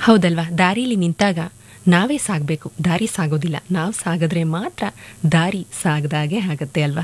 ಹೌದಲ್ವಾ ದಾರಿಲಿ ನಿಂತಾಗ ನಾವೇ ಸಾಗಬೇಕು ದಾರಿ ಸಾಗೋದಿಲ್ಲ ನಾವು ಸಾಗಿದ್ರೆ ಮಾತ್ರ ದಾರಿ ಸಾಗದಾಗೆ ಆಗತ್ತೆ ಅಲ್ವಾ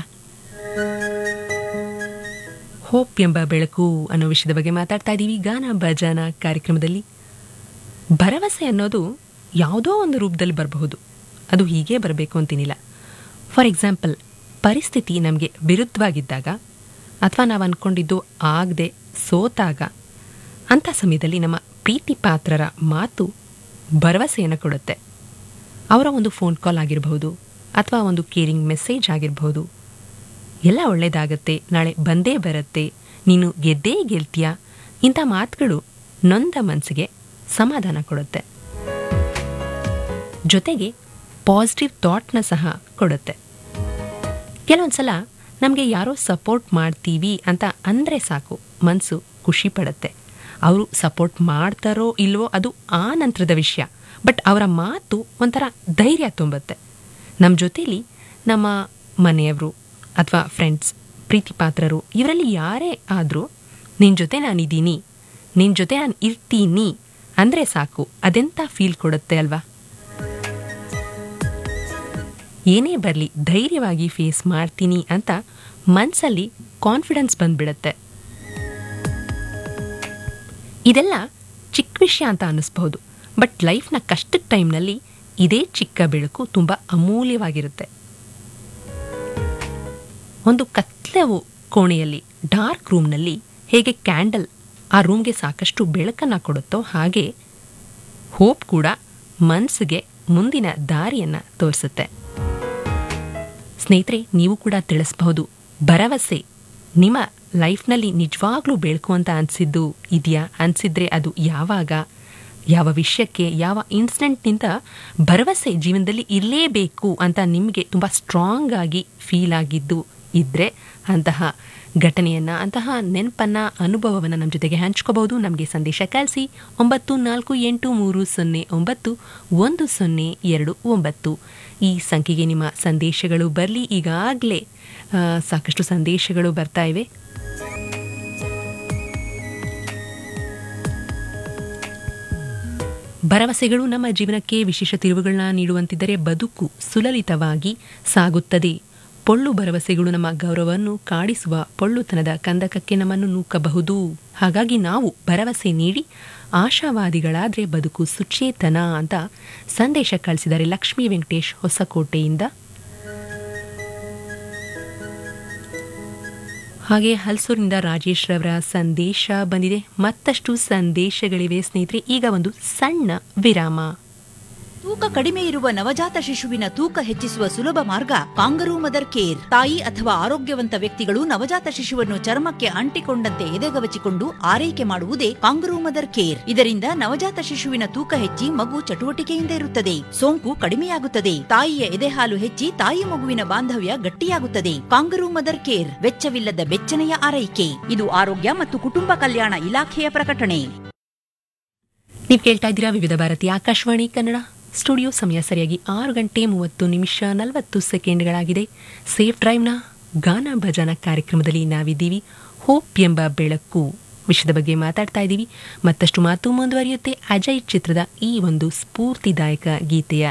ಹೋಪ್ ಎಂಬ ಬೆಳಕು ಅನ್ನೋ ವಿಷಯದ ಬಗ್ಗೆ ಮಾತಾಡ್ತಾ ಇದ್ದೀವಿ ಗಾನ ಭಜನ ಕಾರ್ಯಕ್ರಮದಲ್ಲಿ ಭರವಸೆ ಅನ್ನೋದು ಯಾವುದೋ ಒಂದು ರೂಪದಲ್ಲಿ ಬರಬಹುದು ಅದು ಹೀಗೆ ಬರಬೇಕು ಅಂತೀನಿಲ್ಲ ಫಾರ್ ಎಕ್ಸಾಂಪಲ್ ಪರಿಸ್ಥಿತಿ ನಮಗೆ ವಿರುದ್ಧವಾಗಿದ್ದಾಗ ಅಥವಾ ನಾವು ಅಂದ್ಕೊಂಡಿದ್ದು ಆಗದೆ ಸೋತಾಗ ಅಂಥ ಸಮಯದಲ್ಲಿ ನಮ್ಮ ಪ್ರೀತಿ ಪಾತ್ರರ ಮಾತು ಭರವಸೆಯನ್ನು ಕೊಡುತ್ತೆ ಅವರ ಒಂದು ಫೋನ್ ಕಾಲ್ ಆಗಿರಬಹುದು ಅಥವಾ ಒಂದು ಕೇರಿಂಗ್ ಮೆಸೇಜ್ ಆಗಿರಬಹುದು ಎಲ್ಲ ಒಳ್ಳೆಯದಾಗತ್ತೆ ನಾಳೆ ಬಂದೇ ಬರುತ್ತೆ ನೀನು ಗೆದ್ದೇ ಗೆಲ್ತೀಯ ಇಂಥ ಮಾತುಗಳು ನೊಂದ ಮನಸ್ಸಿಗೆ ಸಮಾಧಾನ ಕೊಡುತ್ತೆ ಜೊತೆಗೆ ಪಾಸಿಟಿವ್ ಥಾಟ್ನ ಸಹ ಕೊಡುತ್ತೆ ಕೆಲವೊಂದ್ಸಲ ನಮಗೆ ಯಾರೋ ಸಪೋರ್ಟ್ ಮಾಡ್ತೀವಿ ಅಂತ ಅಂದರೆ ಸಾಕು ಮನಸ್ಸು ಖುಷಿ ಪಡುತ್ತೆ ಅವರು ಸಪೋರ್ಟ್ ಮಾಡ್ತಾರೋ ಇಲ್ವೋ ಅದು ಆ ನಂತರದ ವಿಷಯ ಬಟ್ ಅವರ ಮಾತು ಒಂಥರ ಧೈರ್ಯ ತುಂಬುತ್ತೆ ನಮ್ಮ ಜೊತೇಲಿ ನಮ್ಮ ಮನೆಯವರು ಅಥವಾ ಫ್ರೆಂಡ್ಸ್ ಪ್ರೀತಿ ಪಾತ್ರರು ಇವರಲ್ಲಿ ಯಾರೇ ಆದರೂ ನಿನ್ನ ಜೊತೆ ನಾನಿದ್ದೀನಿ ನಿನ್ನ ಜೊತೆ ನಾನು ಇರ್ತೀನಿ ಅಂದರೆ ಸಾಕು ಅದೆಂಥ ಫೀಲ್ ಕೊಡುತ್ತೆ ಅಲ್ವಾ ಏನೇ ಬರಲಿ ಧೈರ್ಯವಾಗಿ ಫೇಸ್ ಮಾಡ್ತೀನಿ ಅಂತ ಮನಸ್ಸಲ್ಲಿ ಕಾನ್ಫಿಡೆನ್ಸ್ ಬಂದ್ಬಿಡುತ್ತೆ ಇದೆಲ್ಲ ಚಿಕ್ಕ ವಿಷಯ ಅಂತ ಅನ್ನಿಸ್ಬಹುದು ಬಟ್ ಲೈಫ್ನ ಕಷ್ಟದ ಟೈಮ್ನಲ್ಲಿ ಇದೇ ಚಿಕ್ಕ ಬೆಳಕು ತುಂಬ ಅಮೂಲ್ಯವಾಗಿರುತ್ತೆ ಒಂದು ಕತ್ಲೆವು ಕೋಣೆಯಲ್ಲಿ ಡಾರ್ಕ್ ರೂಮ್ನಲ್ಲಿ ಹೇಗೆ ಕ್ಯಾಂಡಲ್ ಆ ರೂಮ್ಗೆ ಸಾಕಷ್ಟು ಬೆಳಕನ್ನು ಕೊಡುತ್ತೋ ಹಾಗೆ ಹೋಪ್ ಕೂಡ ಮನಸ್ಸಿಗೆ ಮುಂದಿನ ದಾರಿಯನ್ನು ತೋರಿಸುತ್ತೆ ಸ್ನೇಹಿತರೆ ನೀವು ಕೂಡ ತಿಳಿಸಬಹುದು ಭರವಸೆ ನಿಮ್ಮ ಲೈಫ್ನಲ್ಲಿ ನಿಜವಾಗ್ಲೂ ಬೆಳಕು ಅಂತ ಅನಿಸಿದ್ದು ಇದೆಯಾ ಅನಿಸಿದ್ರೆ ಅದು ಯಾವಾಗ ಯಾವ ವಿಷಯಕ್ಕೆ ಯಾವ ಇನ್ಸಿಡೆಂಟ್ನಿಂದ ಭರವಸೆ ಜೀವನದಲ್ಲಿ ಇರಲೇಬೇಕು ಅಂತ ನಿಮಗೆ ತುಂಬ ಸ್ಟ್ರಾಂಗ್ ಆಗಿ ಫೀಲ್ ಆಗಿದ್ದು ಇದ್ದರೆ ಅಂತಹ ಘಟನೆಯನ್ನು ಅಂತಹ ನೆನಪನ್ನು ಅನುಭವವನ್ನು ನಮ್ಮ ಜೊತೆಗೆ ಹಂಚ್ಕೋಬಹುದು ನಮಗೆ ಸಂದೇಶ ಕಳಿಸಿ ಒಂಬತ್ತು ನಾಲ್ಕು ಎಂಟು ಮೂರು ಸೊನ್ನೆ ಒಂಬತ್ತು ಒಂದು ಸೊನ್ನೆ ಎರಡು ಒಂಬತ್ತು ಈ ಸಂಖ್ಯೆಗೆ ನಿಮ್ಮ ಸಂದೇಶಗಳು ಬರಲಿ ಈಗಾಗಲೇ ಸಾಕಷ್ಟು ಸಂದೇಶಗಳು ಬರ್ತಾ ಇವೆ ಭರವಸೆಗಳು ನಮ್ಮ ಜೀವನಕ್ಕೆ ವಿಶೇಷ ತಿರುವುಗಳನ್ನ ನೀಡುವಂತಿದ್ದರೆ ಬದುಕು ಸುಲಲಿತವಾಗಿ ಸಾಗುತ್ತದೆ ಪೊಳ್ಳು ಭರವಸೆಗಳು ನಮ್ಮ ಗೌರವವನ್ನು ಕಾಡಿಸುವ ಪೊಳ್ಳುತನದ ಕಂದಕಕ್ಕೆ ನಮ್ಮನ್ನು ನೂಕಬಹುದು ಹಾಗಾಗಿ ನಾವು ಭರವಸೆ ನೀಡಿ ಆಶಾವಾದಿಗಳಾದರೆ ಬದುಕು ಸುಚೇತನ ಅಂತ ಸಂದೇಶ ಕಳಿಸಿದ್ದಾರೆ ಲಕ್ಷ್ಮೀ ವೆಂಕಟೇಶ್ ಹೊಸಕೋಟೆಯಿಂದ ಹಾಗೆ ಹಲ್ಸೂರಿನಿಂದ ರಾಜೇಶ್ ರವರ ಸಂದೇಶ ಬಂದಿದೆ ಮತ್ತಷ್ಟು ಸಂದೇಶಗಳಿವೆ ಸ್ನೇಹಿತರೆ ಈಗ ಒಂದು ಸಣ್ಣ ವಿರಾಮ ತೂಕ ಕಡಿಮೆ ಇರುವ ನವಜಾತ ಶಿಶುವಿನ ತೂಕ ಹೆಚ್ಚಿಸುವ ಸುಲಭ ಮಾರ್ಗ ಕಾಂಗರೂ ಮದರ್ ಕೇರ್ ತಾಯಿ ಅಥವಾ ಆರೋಗ್ಯವಂತ ವ್ಯಕ್ತಿಗಳು ನವಜಾತ ಶಿಶುವನ್ನು ಚರ್ಮಕ್ಕೆ ಅಂಟಿಕೊಂಡಂತೆ ಎದೆಗವಚಿಕೊಂಡು ಆರೈಕೆ ಮಾಡುವುದೇ ಕಾಂಗರೂ ಮದರ್ ಕೇರ್ ಇದರಿಂದ ನವಜಾತ ಶಿಶುವಿನ ತೂಕ ಹೆಚ್ಚಿ ಮಗು ಚಟುವಟಿಕೆಯಿಂದ ಇರುತ್ತದೆ ಸೋಂಕು ಕಡಿಮೆಯಾಗುತ್ತದೆ ತಾಯಿಯ ಎದೆಹಾಲು ಹೆಚ್ಚಿ ತಾಯಿ ಮಗುವಿನ ಬಾಂಧವ್ಯ ಗಟ್ಟಿಯಾಗುತ್ತದೆ ಕಾಂಗರೂ ಮದರ್ ಕೇರ್ ವೆಚ್ಚವಿಲ್ಲದ ಬೆಚ್ಚನೆಯ ಆರೈಕೆ ಇದು ಆರೋಗ್ಯ ಮತ್ತು ಕುಟುಂಬ ಕಲ್ಯಾಣ ಇಲಾಖೆಯ ಪ್ರಕಟಣೆ ನೀವು ಕೇಳ್ತಾ ಇದ್ದೀರಾ ವಿವಿಧ ಭಾರತಿ ಆಕಾಶವಾಣಿ ಕನ್ನಡ ಸ್ಟುಡಿಯೋ ಸಮಯ ಸರಿಯಾಗಿ ಆರು ಗಂಟೆ ಮೂವತ್ತು ನಿಮಿಷ ನಲವತ್ತು ಸೆಕೆಂಡ್ಗಳಾಗಿದೆ ಸೇಫ್ ಡ್ರೈವ್ನ ಗಾನ ಭಜನ ಕಾರ್ಯಕ್ರಮದಲ್ಲಿ ನಾವಿದ್ದೀವಿ ಹೋಪ್ ಎಂಬ ಬೆಳಕು ವಿಷಯದ ಬಗ್ಗೆ ಮಾತಾಡ್ತಾ ಇದ್ದೀವಿ ಮತ್ತಷ್ಟು ಮಾತು ಮುಂದುವರಿಯುತ್ತೆ ಅಜಯ್ ಚಿತ್ರದ ಈ ಒಂದು ಸ್ಫೂರ್ತಿದಾಯಕ ಗೀತೆಯ